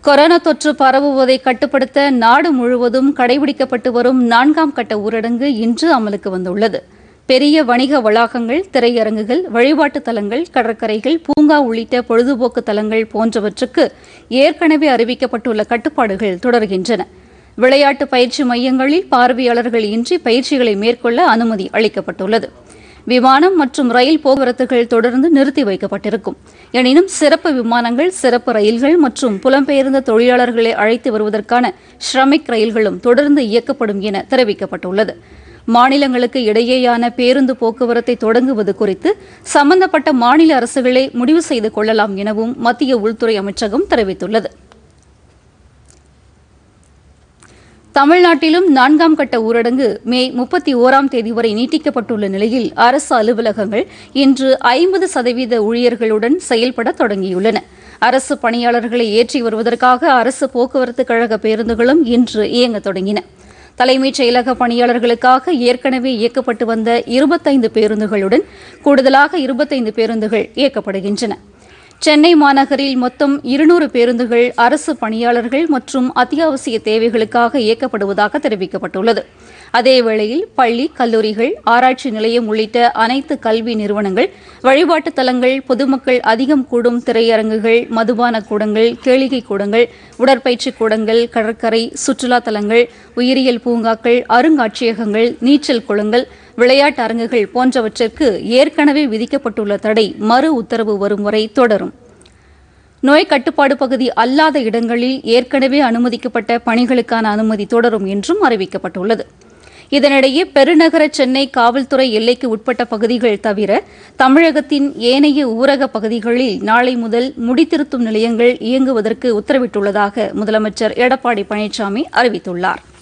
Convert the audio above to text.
corona தொற்று பரவுவதை கட்டுப்படுத்த நாடு முழுவதும் கடைபிடிக்கப்பட்டு வரும் நான்காம் கட்ட ஊரடங்கு இன்று அமலுக்கு வந்துள்ளது பெரிய வணிக வளாகங்கள் திரையரங்குகள் வழிபாட்டு தலங்கள் கடற்கரைகள் பூங்கா உள்ளிட்ட பொழுதுபோக்கு தலங்கள் போன்றவற்றுக்கு ஏற்கனவே அறிவிக்கப்பட்டுள்ள கட்டுப்பாடுகள் தொடர்கின்றன விளையாட்டு பயிற்சி மையங்களில் பார்வையாளர்கள் இன்றி பயிற்சிகளை மேற்கொள்ள அனுமதி அளிக்கப்பட்டுள்ளது விமானம் மற்றும் ரயில் போக்குவரத்துகள் தொடர்ந்து நிறுத்தி வைக்கப்பட்டிருக்கும் எனினும் சிறப்பு விமானங்கள் சிறப்பு ரயில்கள் மற்றும் புலம்பெயர்ந்த தொழிலாளர்களை அழைத்து வருவதற்கான ஷ்ரமிக் ரயில்களும் தொடர்ந்து இயக்கப்படும் என தெரிவிக்கப்பட்டுள்ளது மாநிலங்களுக்கு இடையேயான பேருந்து போக்குவரத்தை தொடங்குவது குறித்து சம்பந்தப்பட்ட மாநில அரசுகளே முடிவு செய்து கொள்ளலாம் எனவும் மத்திய உள்துறை அமைச்சகம் தெரிவித்துள்ளது தமிழ்நாட்டிலும் நான்காம் கட்ட ஊரடங்கு மே முப்பத்தி ஓராம் தேதி வரை நீட்டிக்கப்பட்டுள்ள நிலையில் அரசு அலுவலகங்கள் இன்று ஐம்பது சதவீத ஊழியர்களுடன் செயல்பட தொடங்கியுள்ளன அரசு பணியாளர்களை ஏற்றி வருவதற்காக அரசு போக்குவரத்து கழக பேருந்துகளும் இன்று இயங்க தொடங்கின தலைமைச் செயலக பணியாளர்களுக்காக ஏற்கனவே இயக்கப்பட்டு வந்த இருபத்தைந்து பேருந்துகளுடன் கூடுதலாக இருபத்தைந்து பேருந்துகள் இயக்கப்படுகின்றன சென்னை மாநகரில் மொத்தம் இருநூறு பேருந்துகள் அரசு பணியாளர்கள் மற்றும் அத்தியாவசிய தேவைகளுக்காக இயக்கப்படுவதாக தெரிவிக்கப்பட்டுள்ளது அதேவேளையில் பள்ளி கல்லூரிகள் ஆராய்ச்சி நிலையம் உள்ளிட்ட அனைத்து கல்வி நிறுவனங்கள் வழிபாட்டுத் தலங்கள் பொதுமக்கள் அதிகம் கூடும் திரையரங்குகள் மதுபான கூடங்கள் கேளிகை கூடங்கள் உடற்பயிற்சி கூடங்கள் கடற்கரை சுற்றுலா தலங்கள் உயிரியல் பூங்காக்கள் அருங்காட்சியகங்கள் நீச்சல் குளங்கள் விளையாட்டு அரங்குகள் போன்றவற்றிற்கு ஏற்கனவே விதிக்கப்பட்டுள்ள தடை மறு உத்தரவு வரும் வரை தொடரும் நோய் கட்டுப்பாடு பகுதி அல்லாத இடங்களில் ஏற்கனவே அனுமதிக்கப்பட்ட பணிகளுக்கான அனுமதி தொடரும் என்றும் அறிவிக்கப்பட்டுள்ளது இதனிடையே பெருநகர சென்னை காவல்துறை எல்லைக்கு உட்பட்ட பகுதிகள் தவிர தமிழகத்தின் ஏனைய ஊரக பகுதிகளில் நாளை முதல் முடித்திருத்தும் நிலையங்கள் இயங்குவதற்கு உத்தரவிட்டுள்ளதாக முதலமைச்சர் எடப்பாடி பழனிசாமி அறிவித்துள்ளார்